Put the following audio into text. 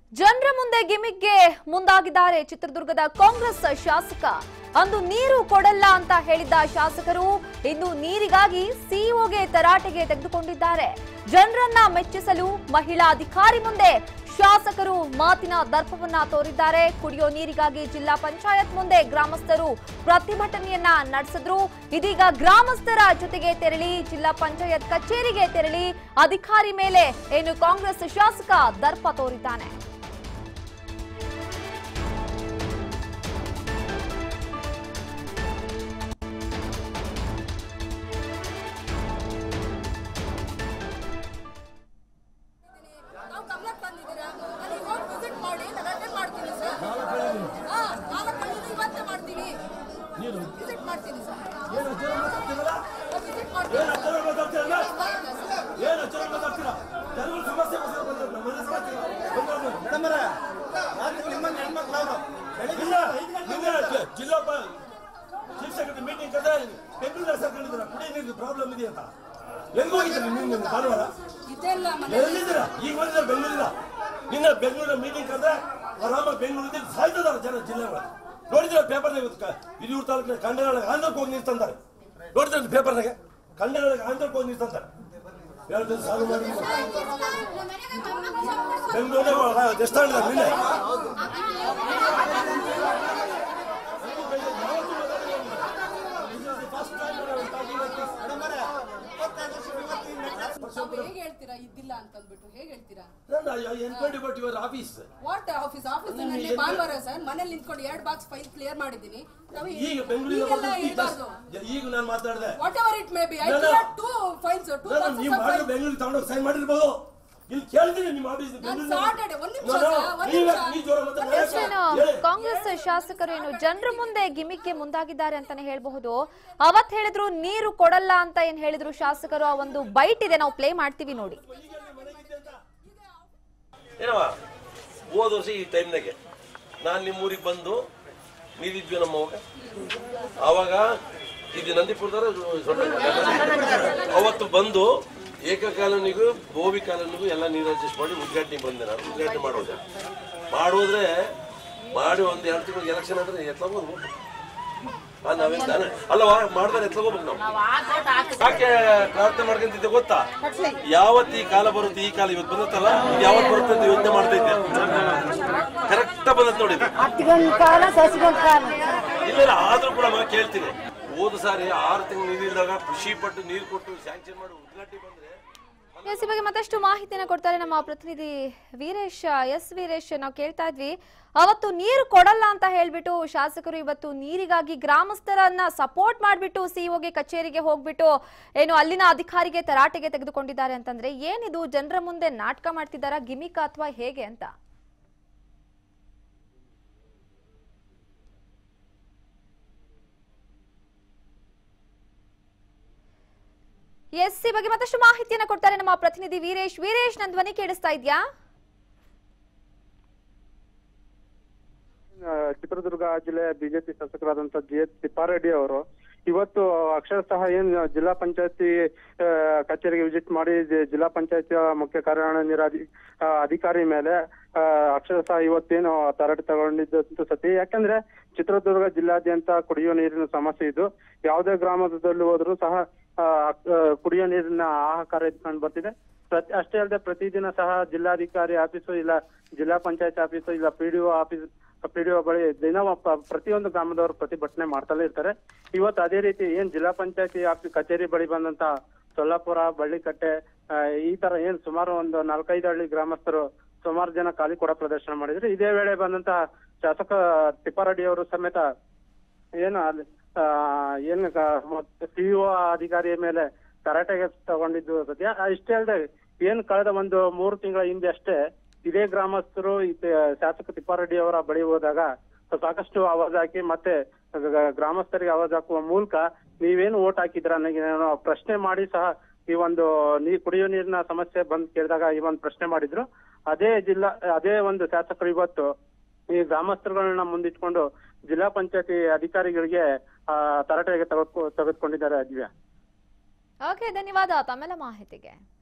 ಜನರ ಮುಂದೆ ಗಿಮಿಕ್ಗೆ ಮುಂದಾಗಿದ್ದಾರೆ ಚಿತ್ರದುರ್ಗದ ಕಾಂಗ್ರೆಸ್ ಶಾಸಕ ಅಂದು ನೀರು ಕೊಡಲ್ಲ ಅಂತ ಹೇಳಿದ್ದ ಶಾಸಕರು ಇಂದು ನೀರಿಗಾಗಿ ಸಿಇಒಗೆ ತರಾಟೆಗೆ ತೆಗೆದುಕೊಂಡಿದ್ದಾರೆ ಜನರನ್ನ ಮೆಚ್ಚಿಸಲು ಮಹಿಳಾ ಅಧಿಕಾರಿ ಮುಂದೆ ಶಾಸಕರು ಮಾತಿನ ದರ್ಪವನ್ನ ತೋರಿದ್ದಾರೆ ಕುಡಿಯೋ ನೀರಿಗಾಗಿ ಜಿಲ್ಲಾ ಪಂಚಾಯತ್ ಮುಂದೆ ಗ್ರಾಮಸ್ಥರು ಪ್ರತಿಭಟನೆಯನ್ನ ನಡೆಸಿದ್ರು ಇದೀಗ ಗ್ರಾಮಸ್ಥರ ಜೊತೆಗೆ ತೆರಳಿ ಜಿಲ್ಲಾ ಪಂಚಾಯತ್ ಕಚೇರಿಗೆ ತೆರಳಿ ಅಧಿಕಾರಿ ಮೇಲೆ ಏನು ಕಾಂಗ್ರೆಸ್ ಶಾಸಕ ದರ್ಪ ತೋರಿದ್ದಾನೆ ನಾವು ಗಮನಕ್ಕೆ ತಂದಿದ್ದೀರಾ ಅಲ್ಲಿ ಹೋಗಿ ವಿಸಿಟ್ ಮಾಡಿ ನಾನು ಅಟೆಂಡ್ ಮಾಡ್ತೀನಿ ಸರ್ ಹಾ ನಾಲ್ಕು ಕಳ್ಳಿದ್ದು ಇವತ್ತೇ ಮಾಡ್ತೀನಿ ವಿಸಿಟ್ ಮಾಡ್ತೀನಿ ಸರ್ ವಿಸಿಟ್ ಮಾಡ್ತೀನಿ ಏನು ಅಚ್ಚರಿ ಮಾತಾಡ್ತೀರಲ್ಲ? ಬರುತ್ತೆ ಸರ್. ಏನು ಅಚ್ಚರಿ ಮಾತಾಡ್ತೀರಾ? ಜನಗಳ ಸಮಸ್ಯೆ ಗೋಸ್ಕರ ಬಂದದ್ದು, ನಮ್ಮ ಮನೆ ಸಮಸ್ಯೆ ಬಂದದ್ದು. ಇಲ್ಲ, ನಿನ್ನೆ ಜಿ- ಜಿಲ್ಲಾ ಪ- ಚೀಫ್ ಸೆಕ್ರೆಟರಿ ಮೀಟಿಂಗ್ ಕರೆದ ಬೆಂಗಳೂರು ಸೇರ್ಕೊಂಡಿದ್ದೀರಾ ಕುಡಿ ನೀರಿನ ಪ್ರಾಬ್ಲಮ್ ಇದೆ ಅಂತ ಎಲ್ಲಿ ಹೋಗಿದ್ದೀರಿ ನೀವು ನೀವು ಭಾನುವಾರ ಇದೆಲ್ಲ ಮನೆ ಎಲ್ಲಿದ್ದೀರಾ ಈಗ ಬಂದಿದ್ದಾರೆ ಬೆಂಗಳೂರಿನ ನಿನ್ನೆ ಬೆಂಗಳೂರಿನ ಮೀಟಿಂಗ್ ಕರೆದ ಆರಾಮ ಬೆಂಗಳೂರಿಂದ ಸಾಯ್ತಿದ್ದಾರೆ ಜನ ಜಿಲ್ಲೆ ಒಳಗೆ ನೋಡಿದ್ರೆ ಪೇಪರ್ನಾಗ ಇವತ್ತು ಕ- ಹಿರಿಯೂರು ತಾಲೂಕಿನ ಕಂಡಗಳಿಗೆ ಆಂಧ್ರಕ್ಕೆ ಹೋಗಿ ನಿಲ್ತಂತಾರೆ ನೋಡಿದ್ರೆ ಪೇಪರ್ನಾಗ ಕಂಡಗಳಿಗೆ ಆಂಧ್ರಕ್ಕೆ ಹೋಗಿ ನಿಲ್ತಂತಾರೆ ಹೇಳ್ತೀನಿ ಸಾಲು ಮಾಡಿ ಬೆಂಗಳೂರಿನಾಗ ಎಷ್ಟು ನಿನ್ನೆ ತಾವು ಹೇಗೆ ಹೇಳ್ತೀರಾ ಇದ್ದಿಲ್ಲ ಅಂತಂದ್ಬಿಟ್ಟು ಹೇಗೆ ಹೇಳ್ತೀರಾ enquiry but your office what office office ನಲ್ಲಿ ಭಾನುವಾರ ಸರ್ ಮನೇಲಿ ನಿಂತ್ಕೊಂಡು ಎರಡು ಬಾಕ್ಸ್ ಫೈಲ್ ಕ್ಲಿಯರ್ ಮಾಡಿದ್ದೀನಿ ನಾವು ಈಗ ಬೆಂಗಳೂರಿಗೆ ಈಗೆಲ್ಲ ಹೇಳ್ಬಾರ್ದು ಈಗ ನಾನು ಮಾತಾಡಿದೆ what ever it may be I No, no. Clear two files too ನಾನು ನೀವು ಮಾಡಿ ಬಾಕ್ಸಸ್ ಬೆಂಗಳೂರಿಗೆ ತಗೊಂಡೋಗಿ ಸೈನ್ ಮಾಡಿರ್ಬೋದು ಇಲ್ಲಿ ಕೇಳ್ತೀನಿ ನಿಮ್ಮ ಆಫೀಸ್ ನಾನು Saturday, ಒಂದ್ ನಿಮಿಷ sir, ಒಂದ್ ನೀವು ನಿಮಿಷ. ನೀ ಜೋರ ಮತ್ತೆ ಒಂದ್ ನಿಮಿಷ. ಏನು ಹೇಳಿ. ಕಾಂಗ್ರೆಸ್ ಶಾಸಕರು ಏನು ಜನರ ಮುಂದೆ ಗಿಮಿಕ್ಗೆ ಮುಂದಾಗಿದ್ದಾರೆ ಅಂತಾನೆ ಹೇಳ್ಬಹುದು ಅವತ್ ಹೇಳಿದ್ರು ನೀರು ಕೊಡಲ್ಲ ಅಂತ ಏನ್ ಹೇಳಿದ್ರು ಶಾಸಕರು ಆ ಒಂದು ಬೈಟ್ ಇದೆ ನಾವು ಪ್ಲೇ ಮಾಡ್ತೀವಿ ನೋಡಿ ಏನವ ಹೋದ ವರ್ಷ ಈ ಟೈಮ್ನಾಗೆ ನಾನು ನಿಮ್ಮ ಊರಿಗೆ ಬಂದು ನೀರಿದ್ವಿ ನಮ್ಮ ಅವಾಗ ಆವಾಗ ಇದು ನಂದಿಪುರದರ ಅವತ್ತು ಬಂದು ಏಕಕಾಲನಿಗೂ ಬೋವಿ ಕಾಲನಿಗೂ ಎಲ್ಲ ನೀರು ಅಡ್ಜಸ್ಟ್ ಮಾಡಿ ಉದ್ಘಾಟನೆ ಬಂದೆ ನಾನು ಉದ್ಘಾಟನೆ ಮಾಡೋದೆ ಮಾಡೋದ್ರೆ ಮಾಡಿ ಒಂದು ಎರಡು ತಿಂಗಳು ಎಲೆಕ್ಷನ್ ಅಂದ್ರೆ ಎತ್ಲಾಗೋದು ಆ, ನಾವೇನ್ ತಾನೆ ಅಲ್ಲವಾ ಮಾಡ್ತಾರೆ ಎತ್ಲಾಗೋಗ್ಬೇಕು ನಾವು ಯಾಕೆ ಪ್ರಾರ್ಥನೆ ಮಾಡ್ಕೊಂತಿದ್ದೆ ಗೊತ್ತಾ ಯಾವತ್ತು ಈ ಕಾಲ ಬರುತ್ತೆ ಈ ಕಾಲ ಇವತ್ತು ಬಂದತ್ತಲ್ಲ ಇದು ಯಾವತ್ತು ಬರುತ್ತೆ ಅಂತ ಯೋಚನೆ ಮಾಡ್ತಾ ಇದ್ದೆ ಕರೆಕ್ಟ್ ಬಂದತ್ ನೋಡಿ ಇದು. ಹತ್ತಿಗೊಂದು ಕಾಲ ಸಸಿಗೊಂದು ಕಾಲ ಇಲ್ಲ ಇಲ್ಲ, ಆದ್ರೂ ಕೂಡ ನಾ ಕೇಳ್ತೀನಿ ಹೋದ ಸಾರಿ ಆರು ತಿಂಗಳು ನೀರಿಲ್ದಾಗ ಖುಷಿ ಪಟ್ಟು ನೀರು ಕೊಟ್ಟು ಸ್ಯಾಂಕ್ಷನ್ ಮಾಡಿ ಉದ್ಘಾಟನೆ ಬಂದ್ರೆ ಎಸ್ ಈ ಬಗ್ಗೆ ಮತ್ತಷ್ಟು ಮಾಹಿತಿನ ಕೊಡ್ತಾರೆ ನಮ್ಮ ಪ್ರತಿನಿಧಿ ವೀರೇಶ್ ಎಸ್ ವೀರೇಶ್ ನಾವು ಕೇಳ್ತಾ ಇದ್ವಿ ಅವತ್ತು ನೀರು ಕೊಡಲ್ಲ ಅಂತ ಹೇಳ್ಬಿಟ್ಟು ಶಾಸಕರು ಇವತ್ತು ನೀರಿಗಾಗಿ ಗ್ರಾಮಸ್ಥರನ್ನ ಸಪೋರ್ಟ್ ಮಾಡ್ಬಿಟ್ಟು ಸಿಇಒಗೆ ಕಚೇರಿಗೆ ಹೋಗ್ಬಿಟ್ಟು ಏನು ಅಲ್ಲಿನ ಅಧಿಕಾರಿಗೆ ತರಾಟೆಗೆ ತೆಗೆದುಕೊಂಡಿದ್ದಾರೆ ಅಂತಂದ್ರೆ ಏನಿದು ಜನರ ಮುಂದೆ ನಾಟಕ ಮಾಡ್ತಿದ್ದಾರಾ ಗಿಮಿಕ್ ಅಥವಾ ಹೇಗೆ ಅಂತ ಎಸ್ ಈ ಬಗ್ಗೆ ಮತ್ತಷ್ಟು ಮಾಹಿತಿಯನ್ನ ಕೊಡ್ತಾರೆ ನಮ್ಮ ಪ್ರತಿನಿಧಿ ವೀರೇಶ್ ವೀರೇಶ್ ನನ್ನ ಧ್ವನಿ ಕೇಳಿಸ್ತಾ ಇದ್ಯಾ ಆ, ಚಿತ್ರದುರ್ಗ ಜಿಲ್ಲೆಯ ಬಿಜೆಪಿ ಶಾಸಕರಾದಂತ ಜಿ ಎಚ್ ತಿಪ್ಪಾರೆಡ್ಡಿ ಅವರು ಇವತ್ತು ಅಕ್ಷರಶಃ ಏನ್ ಜಿಲ್ಲಾ ಪಂಚಾಯತಿ ಕಚೇರಿಗೆ ವಿಸಿಟ್ ಮಾಡಿ ಜಿ- ಜಿಲ್ಲಾ ಪಂಚಾಯತಿಯ ಮುಖ್ಯ ಕಾರ್ಯನಿರ್ವಹಣಿ ಅಧಿಕಾರಿ ಮೇಲೆ ಆ, ಅಕ್ಷರಶಃ ಇವತ್ತೇನು ತರಟೆ ತಗೊಂಡಿದ್ದು ಸತಿ ಯಾಕಂದ್ರೆ ಚಿತ್ರದುರ್ಗ ಜಿಲ್ಲಾದ್ಯಂತ ಕುಡಿಯುವ ನೀರಿನ ಸಮಸ್ಯೆ ಇದು ಯಾವುದೇ ಗ್ರಾಮದಲ್ಲಿ ಹೋದ್ರೂ ಸಹ ಆ, ಆ, ಕುಡಿಯುವ ನೀರಿನ ಹಾಹಾಕಾರ ಕಂಡು ಬರ್ತಿದೆ ಪ್ರತಿ ಅಷ್ಟೇ ಅಲ್ಲದೆ ಪ್ರತಿದಿನ ಸಹ ಜಿಲ್ಲಾಧಿಕಾರಿ ಆಫೀಸು ಇಲ್ಲ ಜಿಲ್ಲಾ ಪಂಚಾಯತ್ ಆಫೀಸು ಇಲ್ಲ ಪಿಡಿಒ ಆಫೀಸ್ ಪಿಡಿಒ ಬಳಿ ದಿನ ಪ- ಪ್ರತಿಯೊಂದು ಗ್ರಾಮದವರು ಪ್ರತಿಭಟನೆ ಮಾಡ್ತಲೇ ಇರ್ತಾರೆ ಇವತ್ತು ಅದೇ ರೀತಿ ಏನ್ ಜಿಲ್ಲಾ ಪಂಚಾಯತಿ ಆಫೀಸ್ ಕಚೇರಿ ಬಳಿ ಬಂದಂತ ಸೊಲ್ಲಾಪುರ ಬಳ್ಳಿಕಟ್ಟೆ ಆ, ಈ ತರ ಏನ್ ಸುಮಾರು ಒಂದು ನಾಲ್ಕೈದು ಹಳ್ಳಿ ಗ್ರಾಮಸ್ಥರು ಸುಮಾರು ಜನ ಖಾಲಿ ಕೊಡ ಪ್ರದರ್ಶನ ಮಾಡಿದ್ರು ಇದೇ ವೇಳೆ ಬಂದಂತ ಶಾಸಕ ತಿಪ್ಪಾರೆಡ್ಡಿ ಅವರು ಸಮೇತ ಏನು ಅಲ್ಲಿ ಆ, ಏನು ಸಿಇಒ ಅಧಿಕಾರಿಯ ಮೇಲೆ ತರಾಟೆಗೆ ತಗೊಂಡಿದ್ದು ಸದ್ಯ ಆ, ಇಷ್ಟೇ ಅಲ್ಲದೆ ಏನ್ ಕಳೆದ ಒಂದು ಮೂರು ತಿಂಗಳ ಹಿಂದೆ ಅಷ್ಟೇ ಇದೇ ಗ್ರಾಮಸ್ಥರು ಈ ತ- ಶಾಸಕ ತಿಪ್ಪಾರೆಡ್ಡಿ ಅವರ ಬಳಿ ಹೋದಾಗ ಸಾಕಷ್ಟು ಆವಾಜ್ ಹಾಕಿ ಮತ್ತೆ ಗ- ಗ್ರಾಮಸ್ಥರಿಗೆ ಆವಾಜ್ ಹಾಕುವ ಮೂಲಕ ನೀವೇನು ಓಟ್ ಹಾಕಿದ್ರ ನನಗೆ ಏನೋ ಪ್ರಶ್ನೆ ಮಾಡಿ ಸಹ ಈ ಒಂದು ನೀ ಕುಡಿಯೋ ನೀರಿನ ಸಮಸ್ಯೆ ಬಂದ್ ಕೇಳಿದಾಗ ಈ ಒಂದು ಪ್ರಶ್ನೆ ಮಾಡಿದ್ರು ಅದೇ ಜಿಲ್ಲಾ ಅದೇ ಒಂದು ಶಾಸಕರು ಇವತ್ತು ಈ ಗ್ರಾಮಸ್ಥರುಗಳನ್ನ ಮುಂದಿಟ್ಕೊಂಡು ಜಿಲ್ಲಾ ಪಂಚಾಯತಿ ಅಧಿಕಾರಿಗಳಿಗೆ ಆ, ತರಾಟೆಗೆ ತೆಗೆದುಕೊ ತೆಗೆದುಕೊಂಡಿದ್ದಾರೆ ದಿವ್ಯಾ ಓಕೆ ಧನ್ಯವಾದ ತಮ್ಮೆಲ್ಲ ಮಾಹಿತಿಗೆ